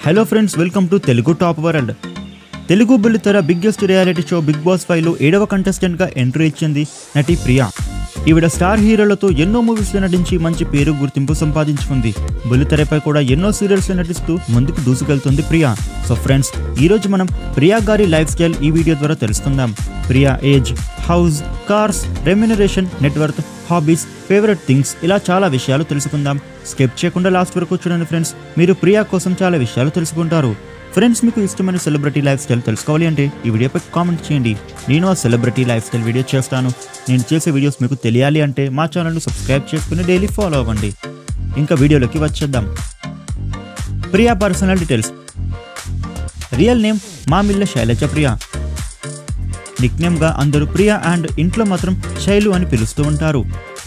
hello friends welcome to Telugu top world Telugu బుల్లితెర biggest reality show Bigg Boss five లో ఏడవ contestant గా entry ఇచ్చింది నటి ప్రియా ఈవిడ స్టార్ హీరోలతో ఎన్నో మూవీస్లో నటించి మంచి పేరు గుర్తింపు సంపాదించుకుంది బుల్లితెరపై కూడా ఎన్నో సీరియల్స్లో నటిస్తూ ముందుకు దూసుకెళ్తుంది ప్రియా సో ఫ్రెండ్స్ ఈ రోజు మనం ప్రియా గారి లైఫ్ స్టైల్ ఈ వీడియో ద్వారా తెలుసుకుందాం Priya age house cars remuneration network hobbies favourite things ఇలా చాలా విషయాలు తెలుసుకుందాం స్కిప్ చేయకుండా లాస్ట్ వరకు చూడండి ఫ్రెండ్స్ మీరు ప్రియా కోసం చాలా విషయాలు తెలుసుకుంటారు ఫ్రెండ్స్ మీకు ఇష్టమైన సెలబ్రిటీ లైఫ్ స్టైల్ తెలుసుకోవాలి అంటే ఈ వీడియోపై కామెంట్ చేయండి నేను ఆ సెలబ్రిటీ లైఫ్ స్టైల్ వీడియో చేస్తాను నేను చేసే వీడియోస్ మీకు తెలియాలి అంటే మా ఛానల్ను సబ్స్క్రైబ్ చేసుకుని డైలీ ఫాలో అవ్వండి ఇంకా వీడియోలోకి వచ్చేద్దాం Priya personal details real name Mamilla Sailaja Priya నిక్నేమ్గా అందరూ ప్రియా అండ్ ఇంట్లో మాత్రం శైలు అని పిలుస్తూ ఉంటారు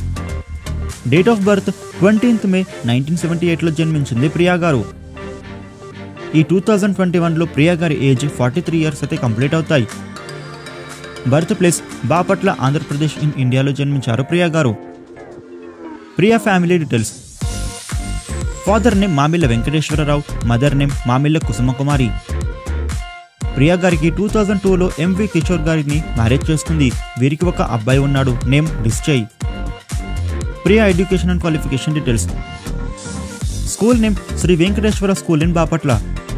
date of birth twentieth May nineteen seventy ఎయిట్లో జన్మించింది ప్రియా గారు ఈ టూ థౌజండ్ ట్వంటీ వన్లో ప్రియా గారి ఏజ్ ఫార్టీ త్రీ ఇయర్స్ అయితే కంప్లీట్ అవుతాయి birth place Bapatla Andhra Pradesh in ఇండియాలో జన్మించారు ప్రియా గారు Priya family details father name Mamilla Venkateswara Rao mother name Mamilla Kusumakumari Priya గారికి టూ థౌజండ్ టూలో ఎంవి కిషోర్ గారిని మ్యారేజ్ చేసుకుంది వీరికి ఒక అబ్బాయి ఉన్నాడు name Nishchay Priya education and qualification details school name Shri Venkateswara school in Bapatla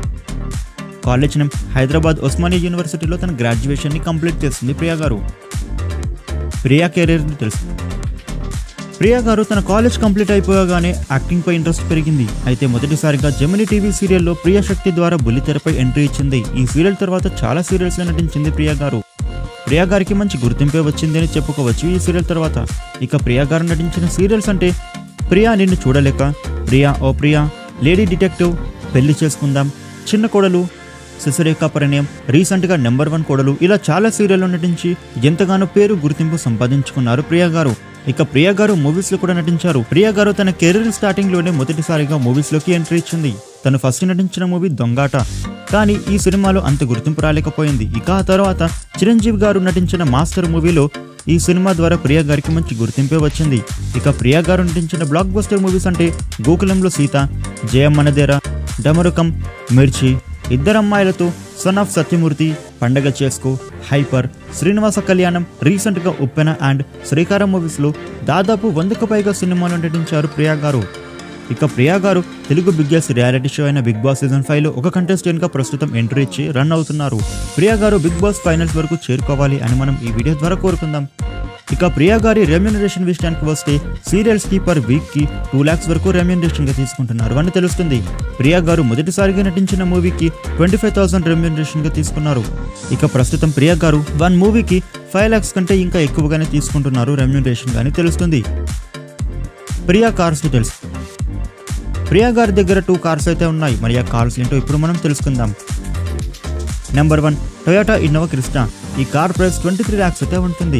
college name Hyderabad Osmania యూనివర్సిటీలో తన గ్రాడ్యుయేషన్ని కంప్లీట్ చేసింది ప్రియా గారు ప్రియా కెరీర్ డీటెయిల్స్ ప్రియా గారు తన కాలేజ్ కంప్లీట్ అయిపోగానే యాక్టింగ్ పై ఇంట్రెస్ట్ పెరిగింది అయితే మొదటిసారిగా జమిని టీవీ సీరియల్లో ప్రియా శక్తి ద్వారా బుల్లితెరపై ఎంట్రీ ఇచ్చింది ఈ సీరియల్ తర్వాత చాలా సీరియల్స్లో నటించింది ప్రియా గారు ప్రియా గారికి మంచి గుర్తింపే వచ్చింది అని చెప్పుకోవచ్చు ఈ సీరియల్ తర్వాత ఇక ప్రియా గారు నటించిన సీరియల్స్ అంటే ప్రియా నిన్ను చూడలేక ప్రియా ఓ ప్రియా లేడీ డిటెక్టివ్ పెళ్లి చేసుకుందాం చిన్న కోడలు శశిరేఖ పరిణయం రీసెంట్గా నెంబర్ వన్ కోడలు ఇలా చాలా సీరియల్లో నటించి ఎంతగానో పేరు గుర్తింపు సంపాదించుకున్నారు ప్రియా గారు ఇక ప్రియా గారు మూవీస్ లో కూడా నటించారు ప్రియా గారు తన కెరీర్ స్టార్టింగ్ లోనే మొదటిసారిగా మూవీస్ లోకి ఎంట్రీ ఇచ్చింది తను ఫస్ట్ నటించిన మూవీ దొంగాట కానీ ఈ సినిమాలో అంత గుర్తింపు రాలేకపోయింది ఇక ఆ తర్వాత చిరంజీవి గారు నటించిన మాస్టర్ మూవీలో ఈ సినిమా ద్వారా ప్రియా గారికి మంచి గుర్తింపే వచ్చింది ఇక ప్రియా గారు నటించిన బ్లాక్ బస్టర్ మూవీస్ అంటే గోకులంలో సీత జయమ్మనదేర డమరుకం మిర్చి ఇద్దరమ్మాయిలతో సన్ ఆఫ్ సత్యమూర్తి పండగ చేసుకో హైపర్ శ్రీనివాస కళ్యాణం రీసెంట్గా ఉప్పెన అండ్ శ్రీకారం మూవీస్లో దాదాపు వందకు పైగా సినిమాలు నటించారు ప్రియా గారు ఇక ప్రియా గారు తెలుగు బిగ్గెస్ట్ రియాలిటీ షో అయిన బిగ్ బాస్ సీజన్ ఫైవ్ లో ఒక కంటెస్టెంట్ గా ప్రస్తుతం ఎంట్రీ ఇచ్చి రన్ అవుతున్నారు ప్రియా గారు బిగ్ బాస్ ఫైనల్స్ వరకు చేరుకోవాలి అని మనం ఈ వీడియో ద్వారా కోరుకుందాం ఇక ప్రియా గారి రెమ్యూనరేషన్ విషయానికి వస్తే సీరియల్స్ కి పర్ వీక్ కి టూ లాక్స్ వరకు రెమ్యూనరేషన్ గా తీసుకుంటున్నారు అని తెలుస్తుంది ప్రియా గారు మొదటిసారిగా నటించిన మూవీకి ట్వంటీ ఫైవ్ థౌసండ్ రెమ్యూనరేషన్ గా తీసుకున్నారు ఇక ప్రస్తుతం ప్రియా గారు వన్ మూవీకి ఫైవ్ లాక్స్ కంటే ఇంకా ఎక్కువగానే తీసుకుంటున్నారు రెమ్యూనరేషన్ గాని తెలుస్తుంది ప్రియా కార్స్ డీటెయిల్స్ ప్రియా గారి దగ్గర టూ కార్స్ అయితే ఉన్నాయి మరి ఆ కార్స్ ఏంటో ఇప్పుడు మనం తెలుసుకుందాం number one Toyota Innova Crysta ఈ car price twenty three lakhs అయితే ఉంటుంది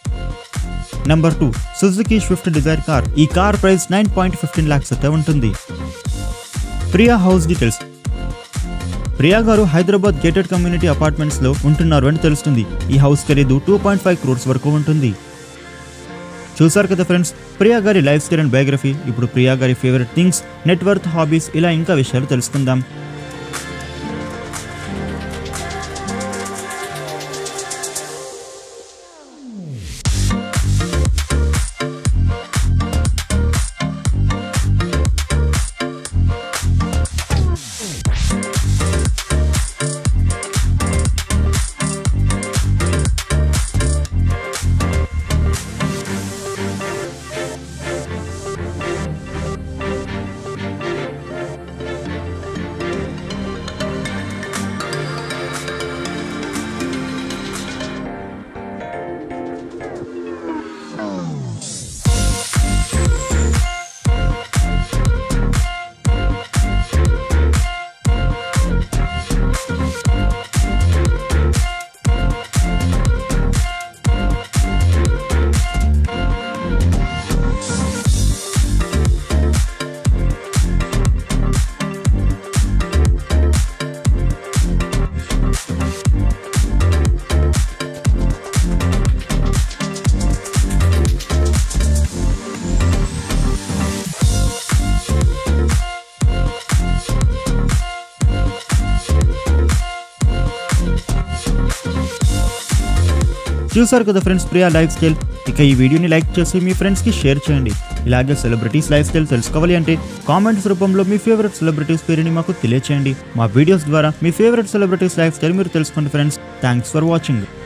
number two Suzuki Swift Dzire car ఈ car price nine point fifteen lakhs అయితే ఉంటుంది ప్రియా హౌస్ డీటెయిల్స్ ప్రియా గారు హైదరాబాద్ గేటెడ్ కమ్యూనిటీ అపార్ట్మెంట్స్ లో ఉంటున్నారు అని తెలుస్తుంది ఈ హౌస్ ఖరీదు టూ పాయింట్ ఫైవ్ క్రోర్స్ వరకు ఉంటుంది చూసారు కదా ఫ్రెండ్స్ ప్రియా గారి లైఫ్ స్టైల్ అండ్ బయోగ్రఫీ ఇప్పుడు ప్రియా గారి ఫేవరెట్ థింగ్స్ నెట్వర్త్ హాబీస్ ఇలా ఇంకా విషయాలు తెలుసుకుందాం చూసారు కదా ఫ్రెండ్స్ ప్రియా లైఫ్ స్టైల్ ఇక ఈ వీడియోని లైక్ చేసి మీ ఫ్రెండ్స్కి షేర్ చేయండి ఇలాగే సెలబ్రిటీస్ లైఫ్ స్టైల్ తెలుసుకోవాలి అంటే కామెంట్స్ రూపంలో మీ ఫేవరెట్ సెలబ్రిటీస్ పేరుని మాకు తెలియచేయండి మా వీడియోస్ ద్వారా మీ ఫేవరెట్ సెలబ్రిటీస్ లైఫ్ స్టైల్ మీరు తెలుసుకోండి ఫ్రెండ్స్ థ్యాంక్స్ ఫర్ వాచింగ్